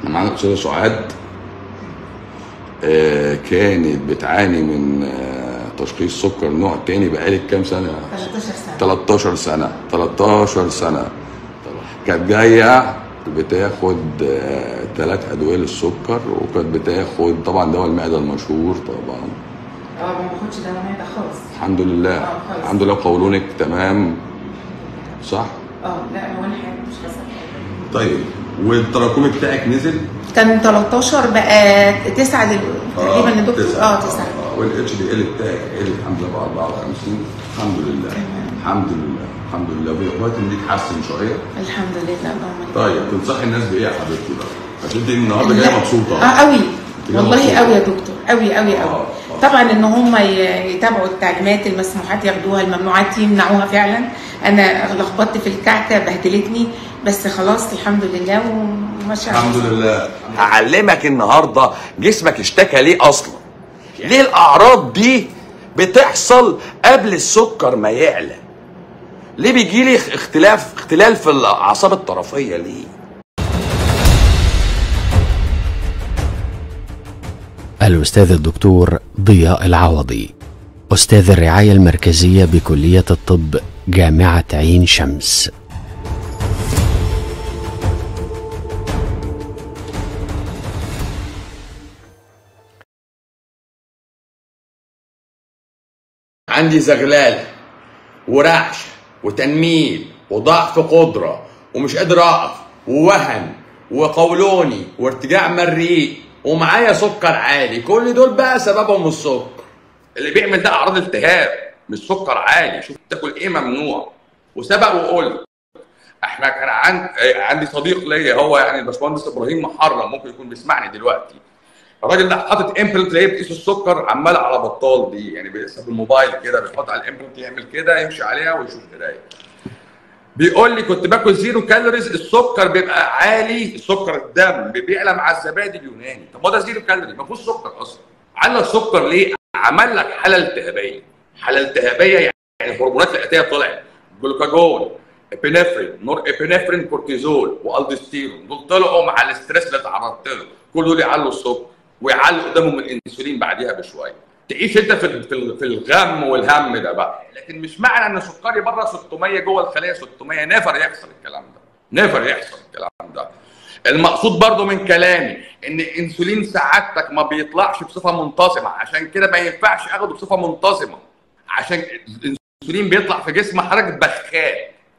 معانا الاستاذه سعاد آه، كانت بتعاني من آه، تشخيص سكر نوع تاني بقالك كام سنه 13 سنه 13 سنه 13 سنه كانت جايه بتاخد ثلاث ادويه للسكر وكانت بتاخد طبعا دواء المعده المشهور طبعا اه ما باخدش دواء معده خالص الحمد لله آه، خالص. الحمد لله قولونك تمام صح اه لا هو انا حاجه مش حاسه بحاجة. طيب والتراكمي بتاعك نزل كان 13 بقى 9 دل... تقريبا الدكتور اه 9 والاتش دي ال بتاعك عالي الحمد لله بقى 54 الحمد لله الحمد لله الحمد لله وقت ان دي تحسن شويه الحمد لله اللهم لك طيب تنصحي الناس بايه يا حبيبتي بقى؟ عشان انت النهارده جايه لا. مبسوطه اه قوي جاية والله مبسوطة. قوي يا دكتور قوي قوي آه، قوي آه. طبعا ان هم ي- يتابعوا التعليمات المسموحات ياخدوها الممنوعات يمنعوها فعلا انا لخبطت في الكعكه بهدلتني بس خلاص الحمد لله وماشيه الحمد لله هعلمك النهارده جسمك اشتكى ليه اصلا ليه الاعراض دي بتحصل قبل السكر ما يعلى ليه بيجي لي اختلاف اختلال في الاعصاب الطرفيه ليه الأستاذ الدكتور ضياء العوضي أستاذ الرعاية المركزية بكلية الطب جامعة عين شمس عندي زغلله ورعشه وتنميل وضعف قدره ومش قادر اقف ووهن وقولوني وارتجاع مريء ومعايا سكر عالي كل دول بقى سببهم السكر اللي بيعمل ده اعراض التهاب مش سكر عالي شوف تاكل ايه ممنوع وسبق وقلت احنا كان عن... عندي صديق ليا هو يعني الباشمهندس ابراهيم محرم ممكن يكون بيسمعني دلوقتي الراجل ده حاطط امبلنت تلاقيه بتقيس السكر عمال على بطال دي يعني بيقيسها بالموبايل كده بيحط على الامبلنت يعمل كده يمشي عليها ويشوف قرايه بيقول لي كنت باكل زيرو كالوريز السكر بيبقى عالي السكر الدم بيعلى مع الزبادي اليوناني طب ما ده زيرو كالوري ما فيهوش سكر اصلا على السكر ليه عمل لك حاله التهابيه حاله التهابيه يعني الهرمونات الاتيه طلعت جلوكاجون ابينفرين نور ابينفرين كورتيزول والدستيرون دول طلعوا مع الاستريس اللي اتعرضت له كل دول يعلوا السكر ويعلوا قدامهم الانسولين بعديها بشويه تعيش انت في ال- في ال- في الغم والهم ده بقى لكن مش معنى ان سكري بره 600 جوه الخليه 600 نيفر يحصل الكلام ده نيفر يحصل الكلام ده المقصود برضو من كلامي ان انسولين سعادتك ما بيطلعش بصفه منتظمه عشان كده ما ينفعش اخده بصفه منتظمه عشان الانسولين بيطلع في جسم حضرتك بخات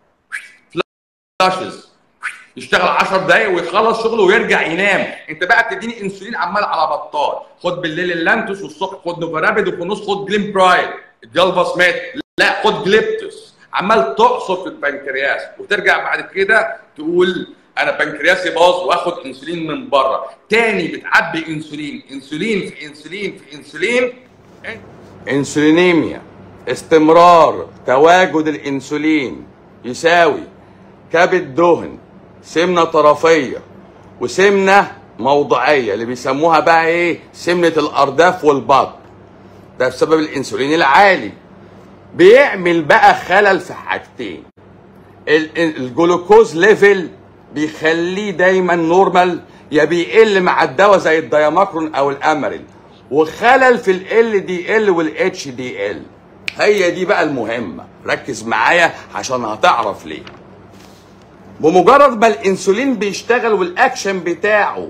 فلاشز يشتغل 10 دقايق ويخلص شغله ويرجع ينام انت بقى بتديني انسولين عمال على بطال خد بالليل اللانتوس والصبح خد نوفرابيد وفي النص خد جليم برايد الجلباس مات لا خد جليبتوس عمال تعصر في البنكرياس وترجع بعد كده تقول انا بنكرياسي باظ واخد انسولين من بره تاني بتعبي انسولين انسولين في انسولين في انسولين انسولينيميا استمرار تواجد الانسولين يساوي كبد دهن سمنه طرفيه وسمنه موضعيه اللي بيسموها بقى ايه سمنه الارداف والبطن ده بسبب الانسولين العالي بيعمل بقى خلل في حاجتين ال- ال- الجلوكوز ليفل بيخليه دايما نورمال يا بيقل مع الدواء زي الدياماكرون او الامرين وخلل في ال دي ال والاتش دي ال هي دي بقى المهمه ركز معايا عشان هتعرف ليه بمجرد ما الانسولين بيشتغل والاكشن بتاعه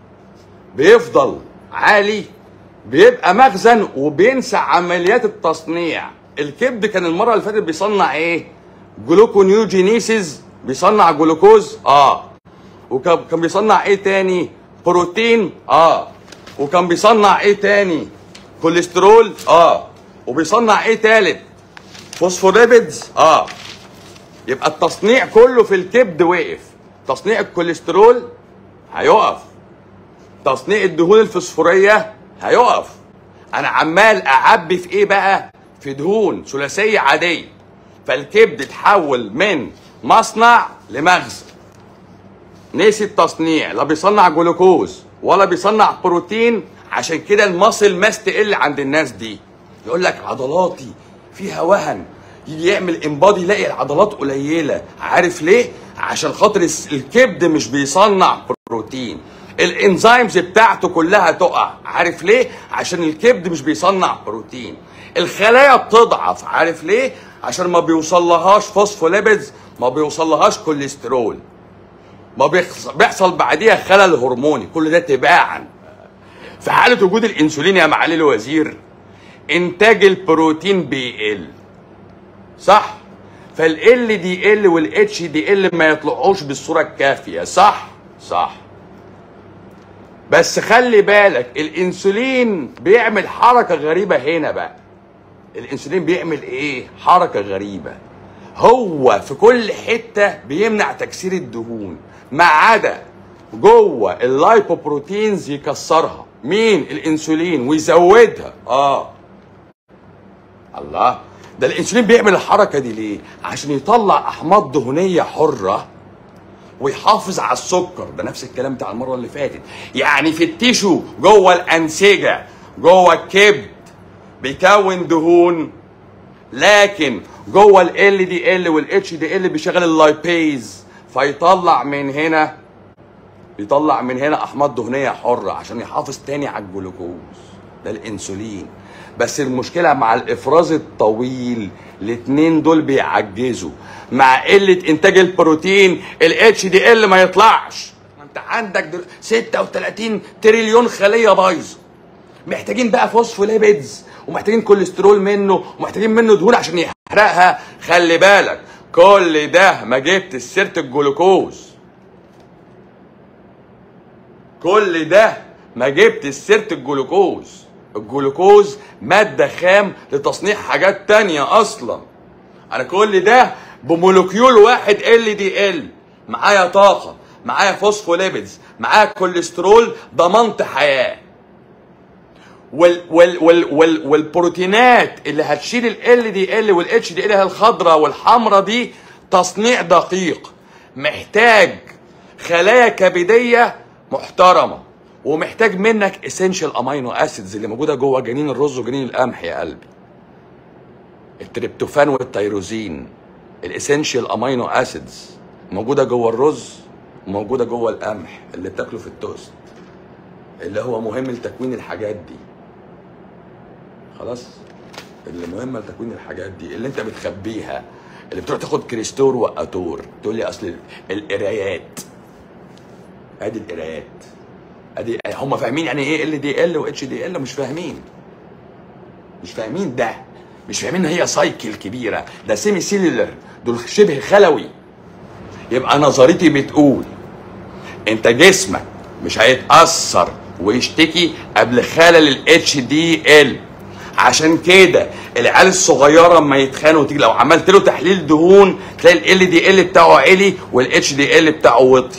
بيفضل عالي بيبقى مخزن وبينسى عمليات التصنيع الكبد كان المره اللي فاتت بيصنع ايه جلوكونيوجينيسيس بيصنع جلوكوز اه وكان كان بيصنع ايه تاني بروتين اه وكان بيصنع ايه تاني كوليسترول اه وبيصنع ايه تالت فوسفوليبيدز اه يبقى التصنيع كله في الكبد وقف تصنيع الكوليسترول هيقف تصنيع الدهون الفسفوريه هيقف انا عمال اعبي في ايه بقى في دهون ثلاثيه عاديه فالكبد اتحول من مصنع لمخزن نسي التصنيع لا بيصنع جلوكوز ولا بيصنع بروتين عشان كده المصل ماس تقل عند الناس دي يقول لك عضلاتي فيها وهن يجي يعمل انبادي يلاقي العضلات قليله عارف ليه عشان خاطر الس- الكبد مش بيصنع بروتين الانزيمز بتاعته كلها تقع عارف ليه عشان الكبد مش بيصنع بروتين الخلايا بتضعف عارف ليه عشان ما بيوصلهاش فوسفوليبيدز ما بيوصلهاش كوليسترول ما بيحص- بيحصل بعديها خلل هرموني كل ده تباعا في حالة وجود الانسولين يا معالي الوزير انتاج البروتين بيقل صح فال دي ال والاتش دي ال ما يطلعوش بالصورة الكافية صح صح بس خلي بالك الانسولين بيعمل حركة غريبة هنا بقى الانسولين بيعمل ايه حركة غريبة هو في كل حتة بيمنع تكسير الدهون ما عدا جوه اللايبوبروتينز يكسرها مين الانسولين ويزودها اه الله ده الانسولين بيعمل الحركة دي ليه عشان يطلع احماض دهنية حرة ويحافظ على السكر ده نفس الكلام بتاع المره اللي فاتت يعني في التيشو جوه الانسجه جوه الكبد بيكون دهون لكن جوه ال دي ال والاتش دي ال بيشغل اللايبيز فيطلع من هنا يطلع من هنا احماض دهنيه حره عشان يحافظ تاني على الجلوكوز ده الانسولين بس المشكله مع الافراز الطويل الاتنين دول بيعجزوا مع قله انتاج البروتين الاتش دي ال ما يطلعش ما انت عندك دل... 36 تريليون خليه بايظه محتاجين بقى فوسفوليبيدز ومحتاجين كوليسترول منه ومحتاجين منه دهون عشان يحرقها خلي بالك كل ده ما جبت سيره الجلوكوز كل ده ما جبت سيره الجلوكوز الجلوكوز مادة خام لتصنيع حاجات تانية أصلا أنا كل ده بمولكيول واحد ال دي ال معايا طاقة معايا فوسفوليبيدز معايا كوليسترول ضمنت حياة وال وال وال وال والبروتينات اللي هتشيل ال دي ال والاتش دي ال الخضراء والحمراء دي تصنيع دقيق محتاج خلايا كبديه محترمه ومحتاج منك اسينشال امينو اسيدز اللي موجوده جوه جنين الرز وجنين القمح يا قلبي التريبتوفان والتيروزين الاسينشال امينو اسيدز موجوده جوه الرز وموجوده جوه القمح اللي بتاكله في التوست اللي هو مهم لتكوين الحاجات دي خلاص اللي مهمه لتكوين الحاجات دي اللي انت بتخبيها اللي بتروح تاخد كريستور واتور تقول لي اصل القرايات ادي القرايات ادي هم فاهمين يعني ايه ال دي ال واتش دي ال مش فاهمين مش فاهمين ده مش فاهمين ان هي سايكل كبيره ده سيمي سيلولر دول شبه خلوي يبقى نظريتي بتقول انت جسمك مش هيتاثر ويشتكي قبل خلل الاتش دي ال عشان كده العيال الصغيره اما يتخانقوا تيجي لو عملت له تحليل دهون تلاقي ال دي ال بتاعه عالي والاتش دي ال بتاعه وطي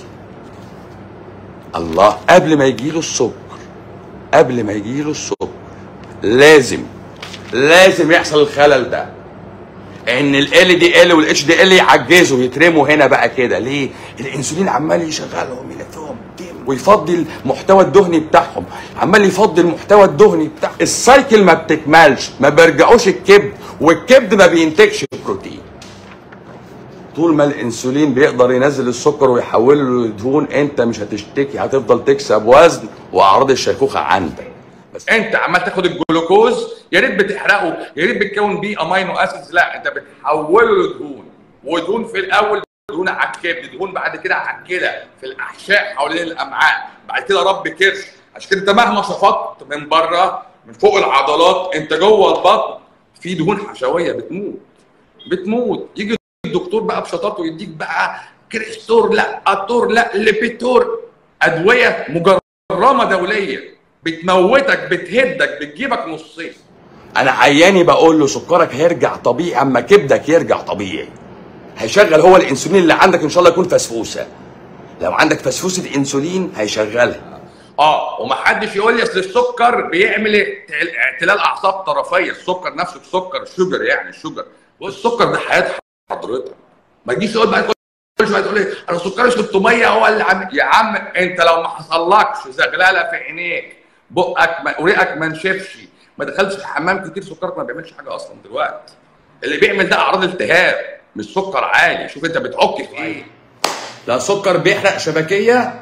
الله قبل ما يجيله السكر قبل ما يجيله السكر لازم لازم يحصل الخلل ده ان ال دي ال والاتش دي ال يعجزوا يترموا هنا بقى كده ليه الانسولين عمال يشغلهم يلفهم ويفضي المحتوى الدهني بتاعهم عمال يفضي المحتوى الدهني بتاعهم السايكل ما بتكملش ما بيرجعوش الكبد والكبد ما بينتجش بروتين طول ما الانسولين بيقدر ينزل السكر ويحوله لدهون انت مش هتشتكي هتفضل تكسب وزن واعراض الشيخوخه عندك بس انت عمال تاخد الجلوكوز يا ريت بتحرقه يا ريت بتكون بيه امينو اسيدز لا انت بتحوله لدهون ودهون في الاول دهون على الكبد دهون بعد كده على الكلى في الاحشاء حوالين الامعاء بعد كده رب كرش عشان كده انت مهما شفطت من بره من فوق العضلات انت جوه البطن في دهون حشويه بتموت بتموت يجي الدكتور بقى بشطارته يديك بقى كريستور لا اتور لا ليبيتور ادويه مجرمه دوليه بتموتك بتهدك بتجيبك نصين انا عياني بقول له سكرك هيرجع طبيعي اما كبدك يرجع طبيعي هيشغل هو الانسولين اللي عندك ان شاء الله يكون فسفوسه لو عندك فسفوسه انسولين هيشغلها اه ومحدش يقول لي اصل السكر بيعمل اعتلال اعصاب طرفيه السكر نفسه السكر الشجر يعني الشجر والسكر ده حياه حضرتك ما تجيش تقول بقى كل شويه تقول لي انا سكري 600 هو اللي عم يا عم انت لو ما حصلكش زغلله في عينيك بقك ما وريقك ما نشفش ما دخلتش الحمام كتير سكرك ما بيعملش حاجه اصلا دلوقتي اللي بيعمل ده اعراض التهاب مش سكر عالي شوف انت بتعك في ايه لا سكر بيحرق شبكيه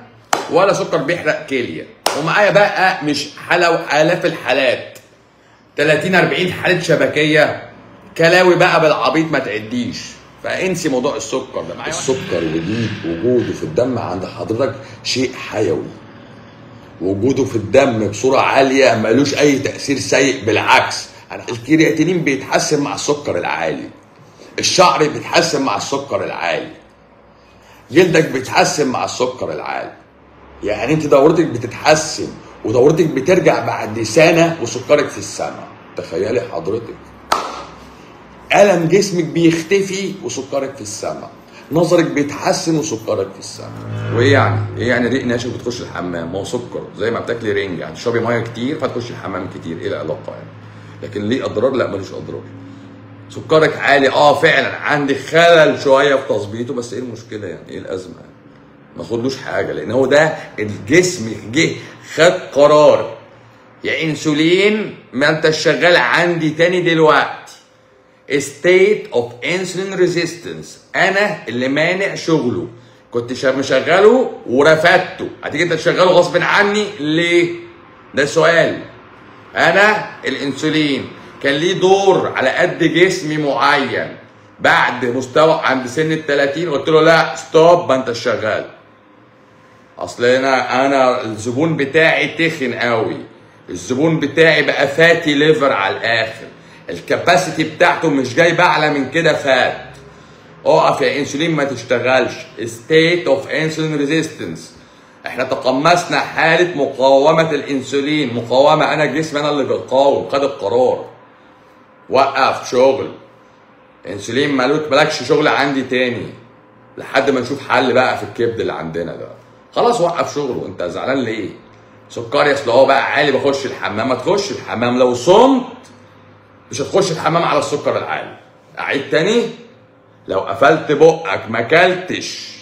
ولا سكر بيحرق كليه ومعايا بقى مش حاله والاف الحالات 30 40 حاله شبكيه كلاوي بقى بالعبيط ما تعديش فانسي موضوع السكر ده معايا السكر ودي وجوده في الدم عند حضرتك شيء حيوي وجوده في الدم بصوره عاليه ملوش اي تاثير سيء بالعكس أنا- الكرياتينين بيتحسن مع السكر العالي الشعر بيتحسن مع السكر العالي جلدك بيتحسن مع السكر العالي يعني انت دورتك بتتحسن ودورتك بترجع بعد سنه وسكرك في السماء تخيلي حضرتك ألم جسمك بيختفي وسكرك في السماء نظرك بيتحسن وسكرك في السماء وايه يعني؟ ايه يعني ريق ناشف بتخش الحمام؟ ما هو سكر زي ما بتاكلي رنجة يعني تشربي ميه كتير فتخش الحمام كتير ايه العلاقه يعني؟ لكن ليه اضرار؟ لا ملوش اضرار. سكرك عالي اه فعلا عندي خلل شويه في تظبيطه بس ايه المشكله يعني؟ ايه الازمه يعني؟ ما خدلوش حاجه لان هو ده الجسم جه خد قرار يا انسولين ما انت شغال عندي تاني دلوقتي state of insulin resistance انا اللي مانع شغله كنت شا- مشغله ورفدته هتيجي انت تشغله غصب عني ليه ده سؤال انا الانسولين كان ليه دور على قد جسمي معين بعد مستوى عند سن ال 30 قلت له لا ستوب ما انت شغال اصل انا انا الزبون بتاعي تخن قوي الزبون بتاعي بقى فاتي ليفر على الاخر الكباسيتي بتاعته مش جايبه اعلى من كده فات اقف يا انسولين ما تشتغلش state of insulin resistance احنا تقمصنا حالة مقاومة الانسولين مقاومة انا جسمي انا اللي بقاوم خد القرار وقف شغل انسولين مالوت مالكش شغل عندي تاني لحد ما نشوف حل بقى في الكبد اللي عندنا ده خلاص وقف شغله انت زعلان ليه سكري اصل هو بقى عالي بخش الحمام ما تخش الحمام لو صمت مش هتخش الحمام على السكر العالي اعيد تاني لو قفلت بقك ما اكلتش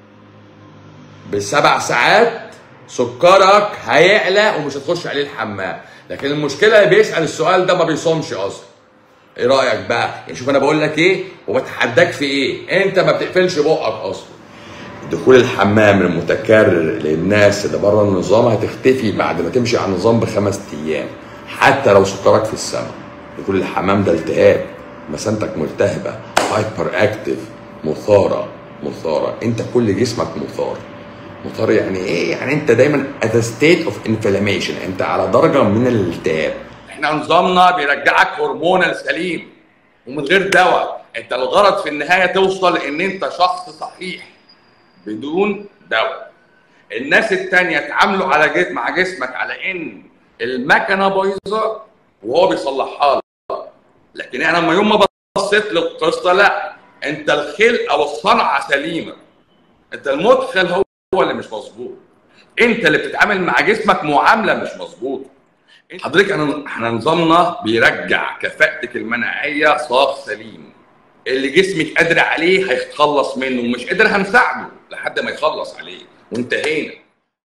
بسبع ساعات سكرك هيعلى ومش هتخش عليه الحمام لكن المشكله اللي بيسال السؤال ده ما بيصومش اصلا ايه رايك بقى يعني شوف انا بقول لك ايه وبتحداك في ايه انت ما بتقفلش بقك اصلا دخول الحمام المتكرر للناس اللي بره النظام هتختفي بعد ما تمشي على النظام بخمس ايام حتى لو سكرك في السماء دخول الحمام ده التهاب مسانتك ملتهبه هايبر اكتف مثاره مثاره انت كل جسمك مثار مثار يعني ايه يعني انت دايما at a state of inflammation انت على درجه من الالتهاب احنا نظامنا بيرجعك هرمونال سليم ومن غير دواء انت الغرض في النهايه توصل ان انت شخص صحيح بدون دواء الناس التانية اتعاملوا على جسم مع جسمك على ان المكنه بايظه وهو بيصلحها لك لكن انا لما يوم ما بصيت للقصه لا انت الخلقه والصنعه سليمه انت المدخل هو هو اللي مش مظبوط انت اللي بتتعامل مع جسمك معامله مش مظبوطه حضرتك انا احنا نظامنا بيرجع كفاءتك المناعيه صاغ سليم اللي جسمك قادر عليه هيتخلص منه ومش قادر هنساعده لحد ما يخلص عليه وانتهينا